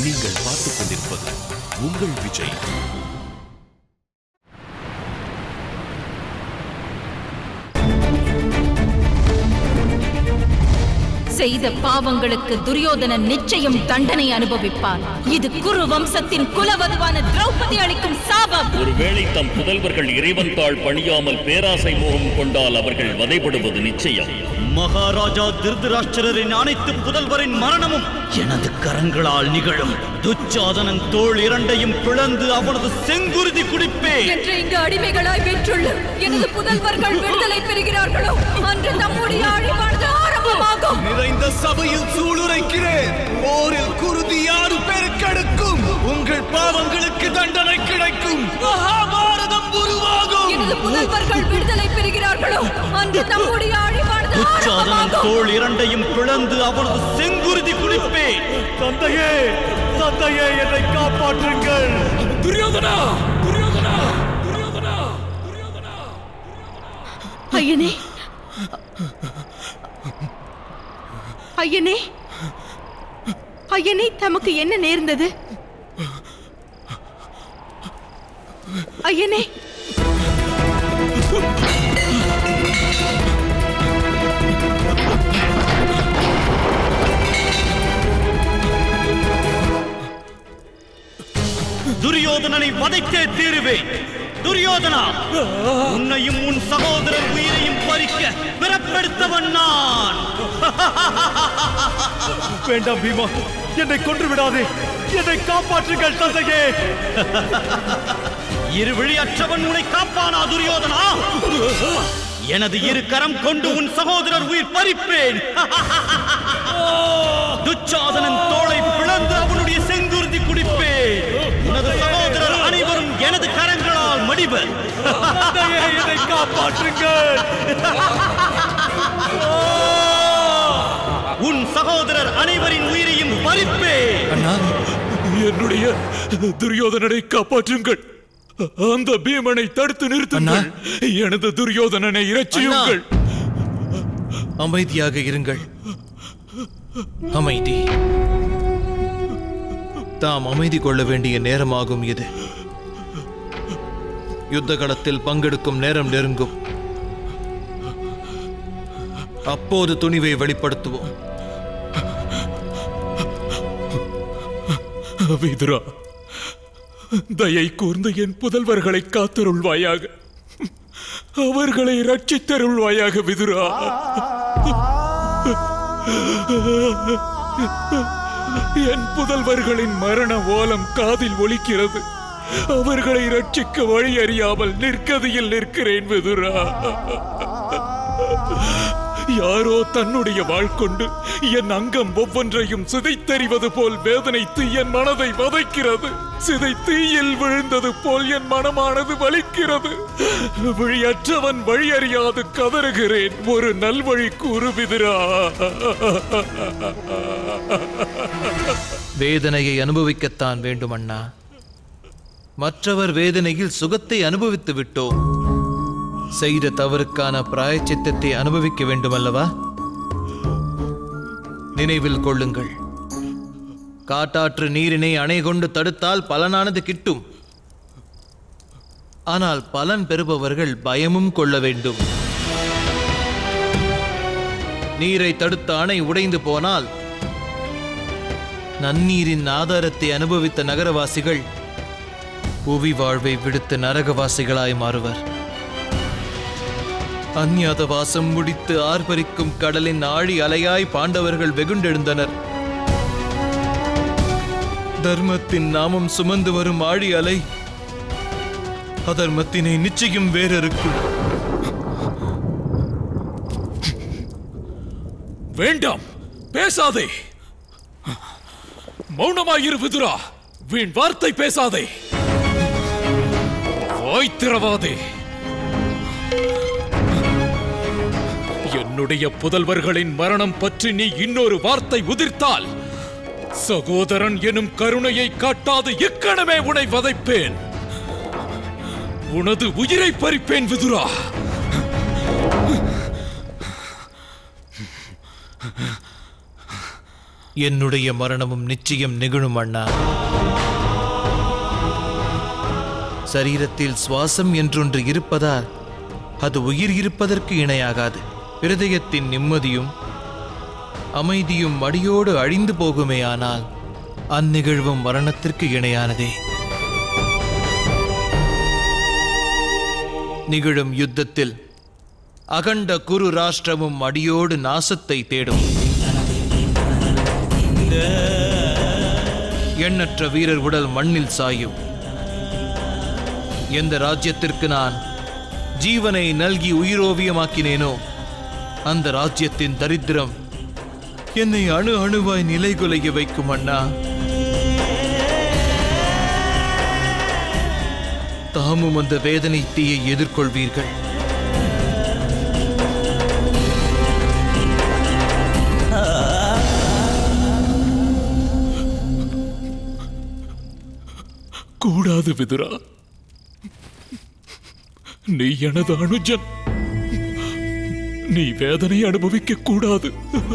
நீங்கள் பார்த்துக் கொண்டிருப்பது உங்கள் விஜய் செய்த பாவங்களுக்கு துரியோதனன் நிச்சயம் தண்டனை அனுபவிப்பார் இது குரு வம்சத்தின் குலவதுவான திரௌபதி அளிக்கும் சாபம் ஒருவேளை தம் புதல்வர்கள் இறைவன் தாள் பணியாமல் பேராசை மோகம் கொண்டால் அவர்கள் வதைப்படுவது நிச்சயம் மகாராஜா திருதராஷ்டிரரின் அனைத்து புதல்வரின் மரணமும் எனது கரங்களால் நிகழும் துச்சாதனன் தோள் இரண்டையும் பிளந்து அவனது செங்குருதி குடிப்பேன் என்று இங்கு அடிமைகளாய் பெற்றுள்ள எனது புதல்வர்கள் விடுதலை பெறுகிறார்களோ அன்று நம்முடைய அழிவானது ஆரம்பமாகும் நிறைந்த சபையில் சூளுரைக்கிறேன் போரில் குருதி யாரு பெருக்கெடுக்கும் உங்கள் பாவங்களுக்கு தண்டனை கிடைக்கும் மகாபாரதம் உருவாகும் எனது புதல்வர்கள் விடுதலை பெறுகிறார்களோ அன்று நம்முடைய அழிவானது துச்சாதனன் ஆரம்பமாகும் தோள் இரண்டையும் பிளந்து அவனது செங்குருதி குடிப்பேன் தந்தையே தந்தையே என்னை காப்பாற்றுங்கள் துரியோதனா துரியோதனா துரியோதனா ஐயனே ஐயனே ஐயனே தமக்கு என்ன நேர்ந்தது ஐயனே துரியோதனனை வதைத்தே தீருவேன் துரியோதனா உன்னையும் உன் சகோதரர் உயிரையும் பறிக்க பிறப்பெடுத்தவன் நான் வேண்டாம் பீமா என்னை கொன்று விடாதே என்னை காப்பாற்றுங்கள் தந்தையே இரு விழியற்றவன் உன்னை காப்பானா துரியோதனா எனது இரு கரம் கொண்டு உன் சகோதரர் உயிர் பறிப்பேன் துச்சாதனன் தோளை பிளந்து அவனுடைய செங்குருதி குடிப்பேன் உனது சகோதரர் அனைவரும் எனது கரங்களால் மடிவர் என்னை காப்பாற்றுங்கள் உன் சகோதரர் அனைவரின் உயிரையும் பறிப்பேன் என்னுடைய துரியோதனனை காப்பாற்றுங்கள் அந்த பீமனை தடுத்து நிறுத்துங்கள் எனது துரியோதனனை இறைச்சியுங்கள் அமைதியாக இருங்கள் அமைதி தாம் அமைதி கொள்ள வேண்டிய நேரமாகும் இது யுத்த களத்தில் பங்கெடுக்கும் நேரம் நெருங்கும் அப்போது துணிவை வெளிப்படுத்துவோம் விதுரா தயை கூர்ந்து என் புதல்வர்களை காத்தருள்வாயாக அவர்களை ரட்சித்தருள்வாயாக விதுரா என் புதல்வர்களின் மரண ஓலம் காதில் ஒலிக்கிறது அவர்களை ரட்சிக்க வழி அறியாமல் நிற்கதியில் நிற்கிறேன் விதுரா யாரோ தன்னுடைய வாழ்கொண்டு என் அங்கம் ஒவ்வொன்றையும் சிதைத்தெறிவது போல் வேதனைத்து என் மனதை வதைக்கிறது சிதை தீயில் விழுந்தது போல் என் மனமானது வலிக்கிறது வழியற்றவன் வழி அறியாது கதறுகிறேன் ஒரு நல்வழி கூறுவிதிரா வேதனையை அனுபவிக்கத்தான் வேண்டும் அண்ணா மற்றவர் வேதனையில் சுகத்தை அனுபவித்து விட்டோம் செய்த தவறுக்கான பிராயச்சித்தத்தை அனுபவிக்க வேண்டும் அல்லவா நினைவில் கொள்ளுங்கள் காட்டாற்று நீரினை அணை கொண்டு தடுத்தால் பலனானது கிட்டும் ஆனால் பலன் பெறுபவர்கள் பயமும் கொள்ள வேண்டும் நீரை தடுத்த அணை உடைந்து போனால் நன்னீரின் ஆதாரத்தை அனுபவித்த நகரவாசிகள் புவி வாழ்வை விடுத்து நரகவாசிகளாய் மாறுவர் அந்நியாத வாசம் முடித்து ஆர்ப்பரிக்கும் கடலின் ஆழி அலையாய் பாண்டவர்கள் வெகுண்டெழுந்தனர் தர்மத்தின் நாமம் சுமந்து வரும் ஆழி அலை அதர்மத்தினை நிச்சயம் வேறறுக்கும் வேண்டாம் பேசாதே மௌனமாயிரு விதுரா வீண் வார்த்தை பேசாதே வாய் திறவாதே என்னுடைய புதல்வர்களின் மரணம் பற்றி நீ இன்னொரு வார்த்தை உதிர்த்தால் சகோதரன் எனும் கருணையை காட்டாது இக்கணமே உனை வதைப்பேன் உனது உயிரை பறிப்பேன் விதுரா என்னுடைய மரணமும் நிச்சயம் நிகழும் அண்ணா சரீரத்தில் சுவாசம் என்றொன்று இருப்பதால் அது உயிர் இருப்பதற்கு இணையாகாது இருதயத்தின் நிம்மதியும் அமைதியும் மடியோடு அழிந்து போகுமேயானால் அந்நிகழ்வும் மரணத்திற்கு இணையானதே நிகழும் யுத்தத்தில் அகண்ட குரு ராஷ்டிரமும் அடியோடு நாசத்தை தேடும் எண்ணற்ற வீரர் உடல் மண்ணில் சாயும் எந்த ராஜ்யத்திற்கு நான் ஜீவனை நல்கி உயிரோவியமாக்கினேனோ அந்த ராஜ்யத்தின் தரித்திரம் என்னை அணு அணுவாய் நிலைகுலைய வைக்கும் அண்ணா தாமும் அந்த வேதனை தீயை எதிர்கொள்வீர்கள் கூடாது விதுரா நீ எனது அனுஜன் நீ வேதனை அனுபவிக்க கூடாது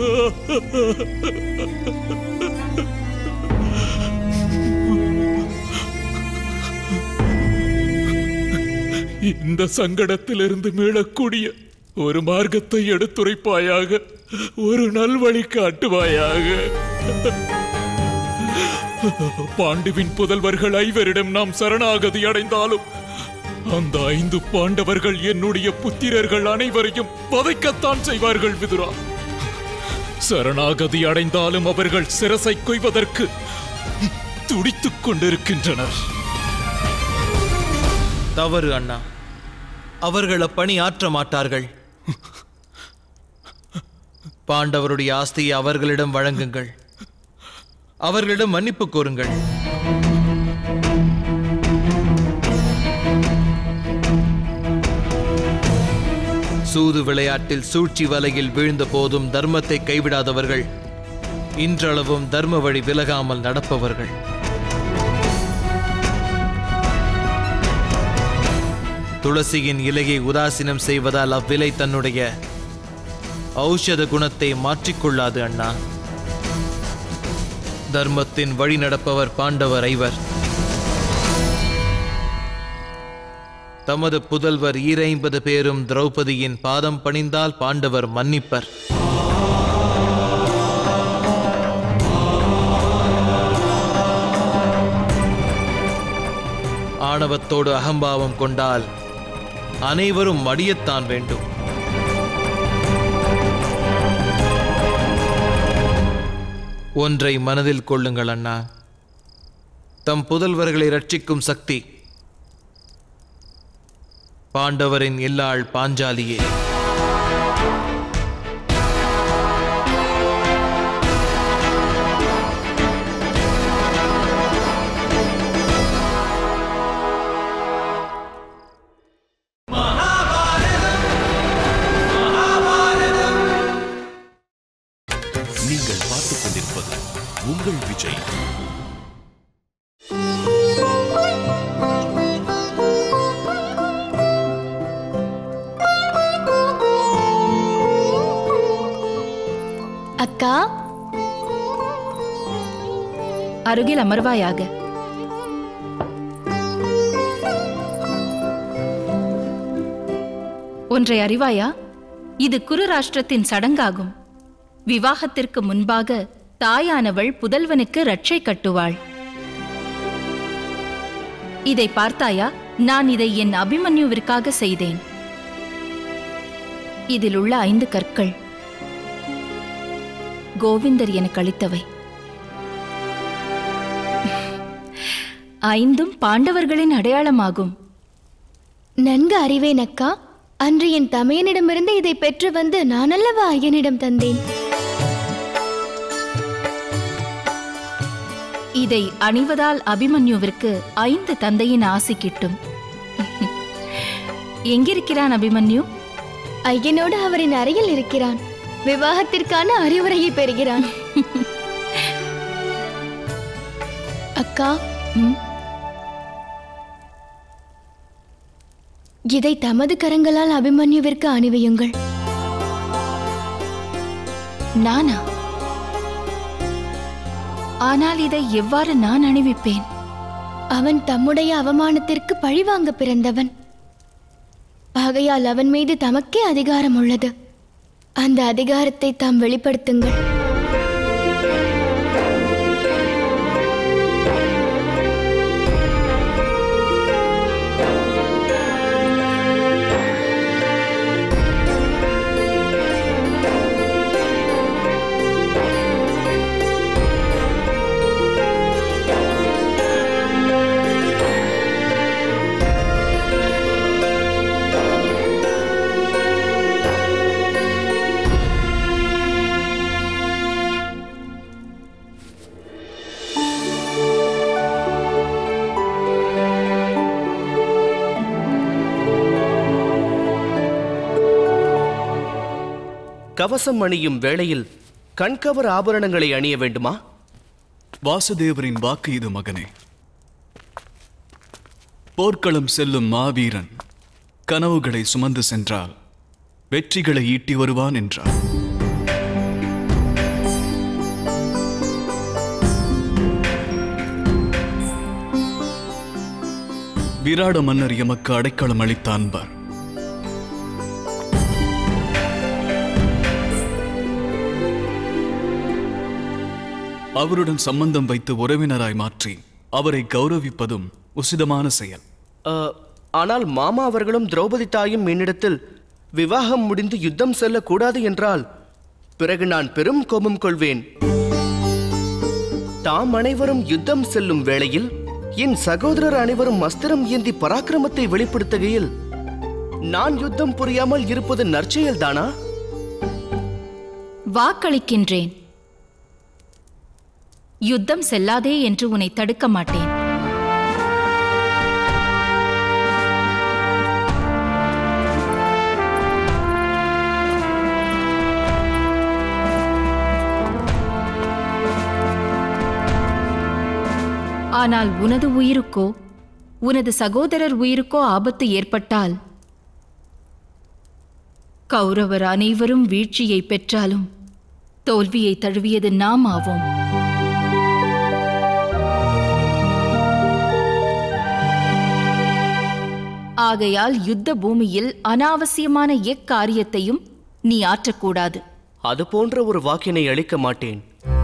இந்த சங்கடத்திலிருந்து மீளக்கூடிய ஒரு மார்க்கத்தை எடுத்துரைப்பாயாக ஒரு நல்வழி காட்டுவாயாக பாண்டுவின் புதல்வர்கள் ஐவரிடம் நாம் சரணாகதி அடைந்தாலும் அந்த ஐந்து பாண்டவர்கள் என்னுடைய புத்திரர்கள் அனைவரையும் வதைக்கத்தான் செய்வார்கள் விதுரா சரணாகதி அடைந்தாலும் அவர்கள் சிரசை கொய்வதற்கு துடித்துக் கொண்டிருக்கின்றனர் தவறு அண்ணா அவர்கள் அப்பணி ஆற்ற மாட்டார்கள் பாண்டவருடைய ஆஸ்தியை அவர்களிடம் வழங்குங்கள் அவர்களிடம் மன்னிப்பு கோருங்கள் சூது விளையாட்டில் சூழ்ச்சி வலையில் வீழ்ந்த போதும் தர்மத்தை கைவிடாதவர்கள் இன்றளவும் தர்ம வழி விலகாமல் நடப்பவர்கள் துளசியின் இலையை உதாசீனம் செய்வதால் அவ்விலை தன்னுடைய ஔஷத குணத்தை மாற்றிக்கொள்ளாது அண்ணா தர்மத்தின் வழி நடப்பவர் பாண்டவர் ஐவர் தமது புதல்வர் ஈரைம்பது பேரும் திரௌபதியின் பாதம் பணிந்தால் பாண்டவர் மன்னிப்பர் ஆணவத்தோடு அகம்பாவம் கொண்டால் அனைவரும் மடியத்தான் வேண்டும் ஒன்றை மனதில் கொள்ளுங்கள் அண்ணா தம் புதல்வர்களை ரட்சிக்கும் சக்தி பாண்டவரின் இல்லாள் பாஞ்சாலியே நீங்கள் பார்த்துக் கொண்டிருப்பது உங்கள் விஜய் அக்கா அருகில் அமர்வாயாக ஒன்றை அறிவாயா இது குரு ராஷ்டிரத்தின் சடங்காகும் விவாகத்திற்கு முன்பாக தாயானவள் புதல்வனுக்கு ரட்சை கட்டுவாள் இதை பார்த்தாயா நான் இதை என் அபிமன்யுவிற்காக செய்தேன் இதில் உள்ள ஐந்து கற்கள் கோவிந்தர் எனக்கு அளித்தவை ஐந்தும் பாண்டவர்களின் அடையாளமாகும் நன்கு அறிவேன் அக்கா அன்று என் தமையனிடமிருந்து இதை பெற்று வந்து நான் அல்லவா ஐயனிடம் தந்தேன் இதை அணிவதால் அபிமன்யுவிற்கு ஐந்து தந்தையின் ஆசி கிட்டும் எங்கிருக்கிறான் அபிமன்யு ஐயனோடு அவரின் அறையில் இருக்கிறான் விவாகத்திற்கான அறிவுரையை பெறுகிறான் அக்கா ம், இதை தமது கரங்களால் அபிமன்யுவிற்கு அணிவியுங்கள் நானா ஆனால் இதை எவ்வாறு நான் அணிவிப்பேன் அவன் தம்முடைய அவமானத்திற்கு பழிவாங்க பிறந்தவன் ஆகையால் அவன் மீது தமக்கே அதிகாரம் உள்ளது அந்த அதிகாரத்தை தாம் வெளிப்படுத்துங்கள் கவசம் அணியும் வேளையில் கண்கவர் ஆபரணங்களை அணிய வேண்டுமா வாசுதேவரின் வாக்கு இது மகனே போர்க்களம் செல்லும் மாவீரன் கனவுகளை சுமந்து சென்றால் வெற்றிகளை ஈட்டி வருவான் என்றார் விராட மன்னர் எமக்கு அடைக்கலம் அளித்த அன்பர் அவருடன் சம்பந்தம் வைத்து உறவினராய் மாற்றி அவரை கௌரவிப்பதும் உசிதமான செயல் அ, ஆனால் மாமா அவர்களும் திரௌபதி தாயும் என்னிடத்தில் விவாகம் முடிந்து யுத்தம் செல்லக்கூடாது என்றால் பிறகு நான் பெரும் கோபம் கொள்வேன் தாம் அனைவரும் யுத்தம் செல்லும் வேளையில் என் சகோதரர் அனைவரும் அஸ்திரம் ஏந்தி பராக்கிரமத்தை வெளிப்படுத்துகையில் நான் யுத்தம் புரியாமல் இருப்பது நற்செயல்தானா வாக்களிக்கின்றேன் யுத்தம் செல்லாதே என்று உன்னை தடுக்க மாட்டேன் ஆனால் உனது உயிருக்கோ உனது சகோதரர் உயிருக்கோ ஆபத்து ஏற்பட்டால் கௌரவர் அனைவரும் வீழ்ச்சியை பெற்றாலும் தோல்வியை தழுவியது நாம் ஆவோம் ஆகையால் யுத்த பூமியில் அனாவசியமான எக்காரியத்தையும் நீ ஆற்றக்கூடாது அது போன்ற ஒரு வாக்கினை அளிக்க மாட்டேன்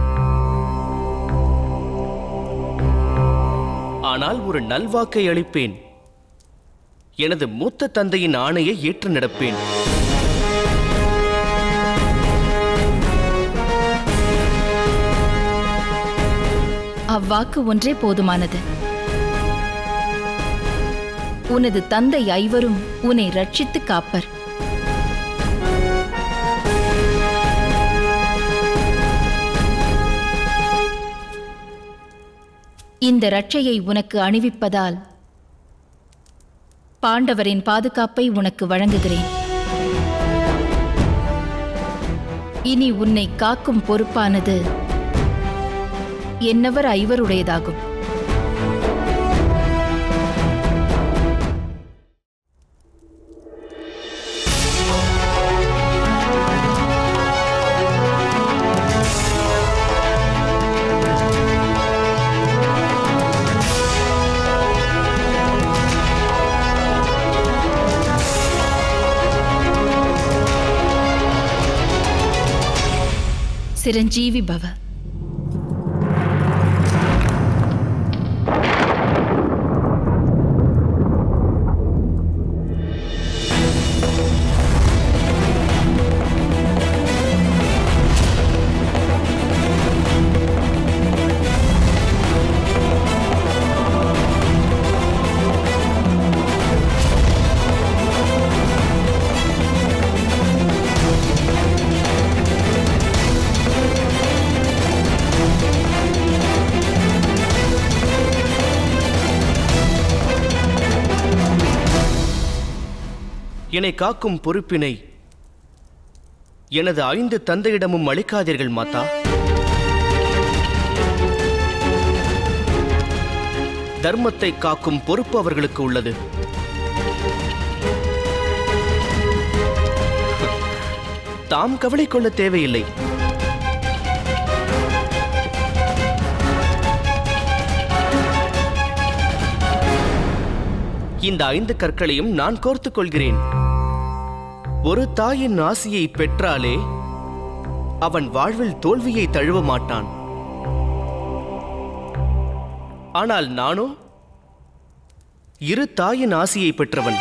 ஆனால் ஒரு நல்வாக்கை அளிப்பேன் எனது மூத்த தந்தையின் ஆணையை ஏற்று நடப்பேன் அவ்வாக்கு ஒன்றே போதுமானது உனது தந்தை ஐவரும் உன்னை ரட்சித்து காப்பர் இந்த ரட்சையை உனக்கு அணிவிப்பதால் பாண்டவரின் பாதுகாப்பை உனக்கு வழங்குகிறேன் இனி உன்னை காக்கும் பொறுப்பானது என்னவர் ஐவருடையதாகும் சிரஞ்சீவி பவ என்னை காக்கும் பொறுப்பினை எனது ஐந்து தந்தையிடமும் அளிக்காதீர்கள் மாதா தர்மத்தை காக்கும் பொறுப்பு அவர்களுக்கு உள்ளது தாம் கவலை கொள்ள தேவையில்லை இந்த ஐந்து கற்களையும் நான் கோர்த்துக் கொள்கிறேன் ஒரு தாயின் ஆசியை பெற்றாலே அவன் வாழ்வில் தோல்வியை தழுவ மாட்டான் ஆனால் நானோ இரு தாயின் ஆசியை பெற்றவன்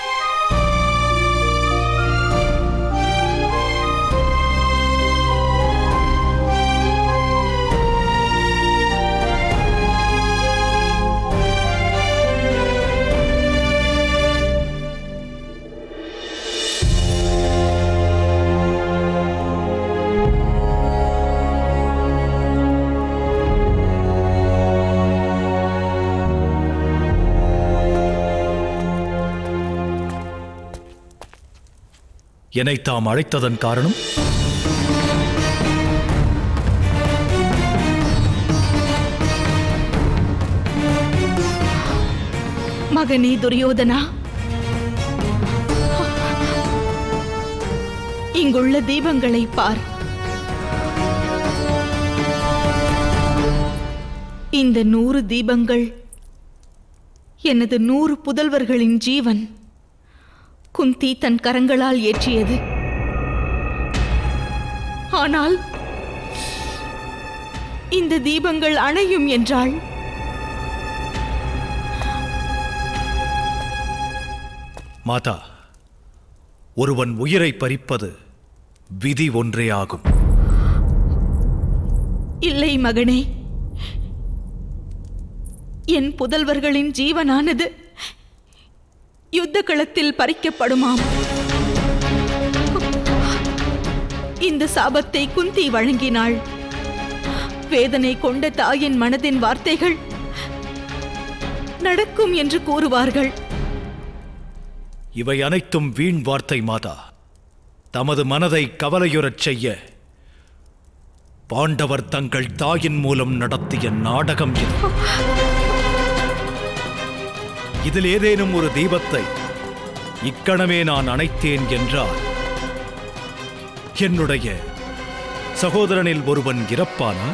என்னை தாம் அழைத்ததன் காரணம் மகனே துரியோதனா இங்குள்ள தீபங்களை பார் இந்த நூறு தீபங்கள் எனது நூறு புதல்வர்களின் ஜீவன் குந்தி தன் கரங்களால் ஏற்றியது ஆனால் இந்த தீபங்கள் அணையும் என்றாள் மாதா ஒருவன் உயிரை பறிப்பது விதி ஒன்றே ஆகும் இல்லை மகனே என் புதல்வர்களின் ஜீவனானது யுத்த களத்தில் பறிக்கப்படுமாம் இந்த சாபத்தை குந்தி வழங்கினாள் வேதனை கொண்ட தாயின் மனதின் வார்த்தைகள் நடக்கும் என்று கூறுவார்கள் இவை அனைத்தும் வீண் வார்த்தை மாதா தமது மனதை கவலையுறச் செய்ய பாண்டவர் தங்கள் தாயின் மூலம் நடத்திய நாடகம் இது இதில் ஏதேனும் ஒரு தீபத்தை இக்கணமே நான் அணைத்தேன் என்றால் என்னுடைய சகோதரனில் ஒருவன் இறப்பானா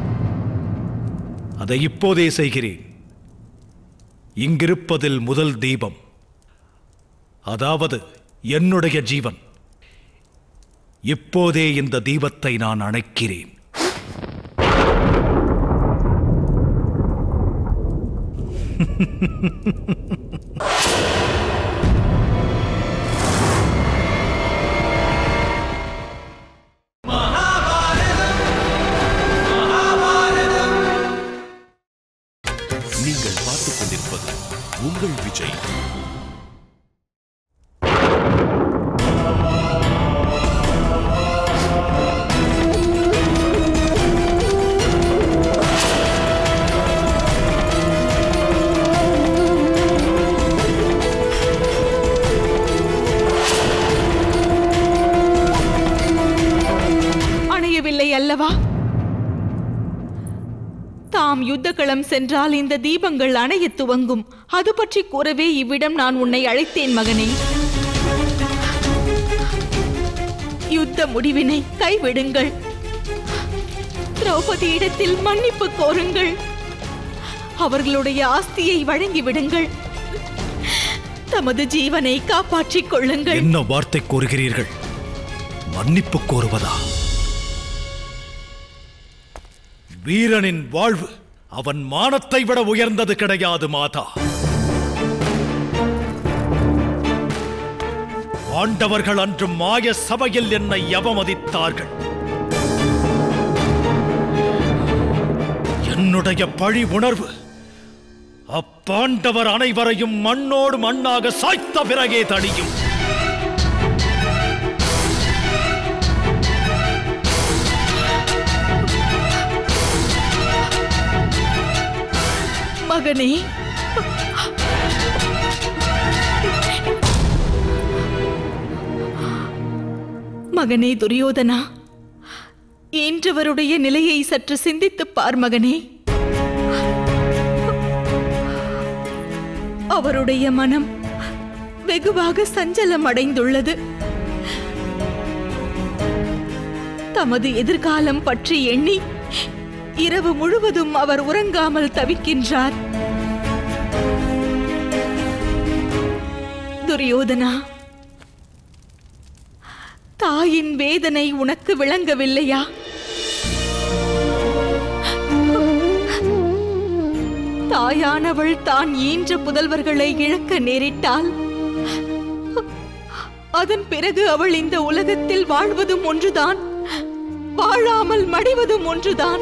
அதை இப்போதே செய்கிறேன் இங்கிருப்பதில் முதல் தீபம் அதாவது என்னுடைய ஜீவன் இப்போதே இந்த தீபத்தை நான் அணைக்கிறேன் நீங்கள் பார்த்துக் கொண்டிருப்பது உங்கள் விஜய் அணையவில்லை அல்லவா தாம் யுத்தகளம் சென்றால் இந்த தீபங்கள் அணையத் துவங்கும் அது பற்றி கூறவே இவ்விடம் நான் உன்னை அழைத்தேன் மகனே யுத்த முடிவினை கைவிடுங்கள் திரௌபதியிடத்தில் மன்னிப்பு கோருங்கள் அவர்களுடைய ஆஸ்தியை வழங்கி விடுங்கள் தமது ஜீவனை காப்பாற்றிக் கொள்ளுங்கள் என்ன வார்த்தை கூறுகிறீர்கள் மன்னிப்பு கோருவதா வீரனின் வாழ்வு அவன் மானத்தை விட உயர்ந்தது கிடையாது மாதா ஆண்டவர்கள் அன்று மாய சபையில் என்னை அவமதித்தார்கள் என்னுடைய பழி உணர்வு அப்பாண்டவர் அனைவரையும் மண்ணோடு மண்ணாக சாய்த்த பிறகே தடியும் மகனே மகனே துரியோதனா ஈன்றவருடைய நிலையை சற்று சிந்தித்துப் பார் மகனே அவருடைய மனம் வெகுவாக சஞ்சலம் அடைந்துள்ளது தமது எதிர்காலம் பற்றி எண்ணி இரவு முழுவதும் அவர் உறங்காமல் தவிக்கின்றார் துரியோதனா தாயின் வேதனை உனக்கு விளங்கவில்லையா தாயானவள் தான் ஈன்ற புதல்வர்களை இழக்க நேரிட்டால் அதன் பிறகு அவள் இந்த உலகத்தில் வாழ்வதும் ஒன்றுதான் வாழாமல் மடிவதும் ஒன்றுதான்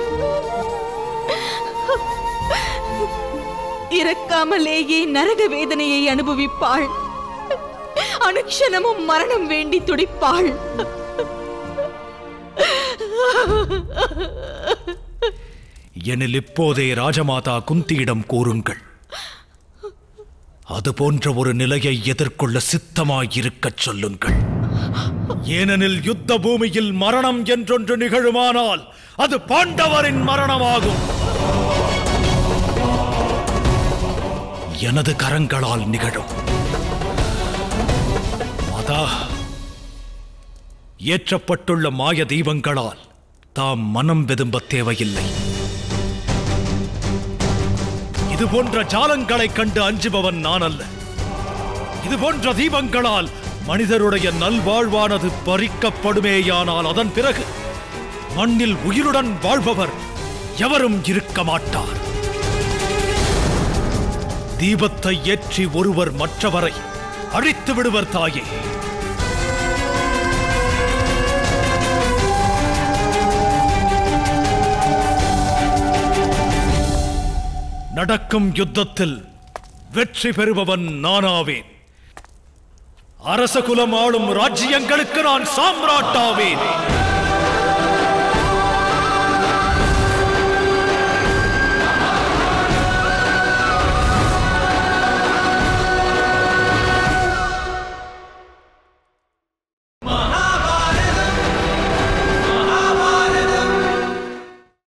இறக்காமலேயே நரக வேதனையை அனுபவிப்பாள் அனுக்ஷணமும் மரணம் வேண்டி துடிப்பாள் எனில் இப்போதே ராஜமாதா குந்தியிடம் கூறுங்கள் அது போன்ற ஒரு நிலையை எதிர்கொள்ள சித்தமாயிருக்கச் சொல்லுங்கள் ஏனெனில் யுத்த பூமியில் மரணம் என்றொன்று நிகழுமானால் அது பாண்டவரின் மரணமாகும் எனது கரங்களால் நிகழும் மாதா ஏற்றப்பட்டுள்ள மாய தீபங்களால் தாம் மனம் வெதும்ப தேவையில்லை இது போன்ற ஜாலங்களைக் கண்டு அஞ்சுபவன் நான் அல்ல இது போன்ற தீபங்களால் மனிதருடைய நல்வாழ்வானது பறிக்கப்படுமேயானால் அதன் பிறகு மண்ணில் உயிருடன் வாழ்பவர் எவரும் இருக்க மாட்டார் தீபத்தை ஏற்றி ஒருவர் மற்றவரை அழித்து விடுவர் தாயே நடக்கும் யுத்தத்தில் வெற்றி பெறுபவன் நானாவேன் அரச குலம் ஆளும் ராஜ்யங்களுக்கு நான் சாம்ராட்டாவேன்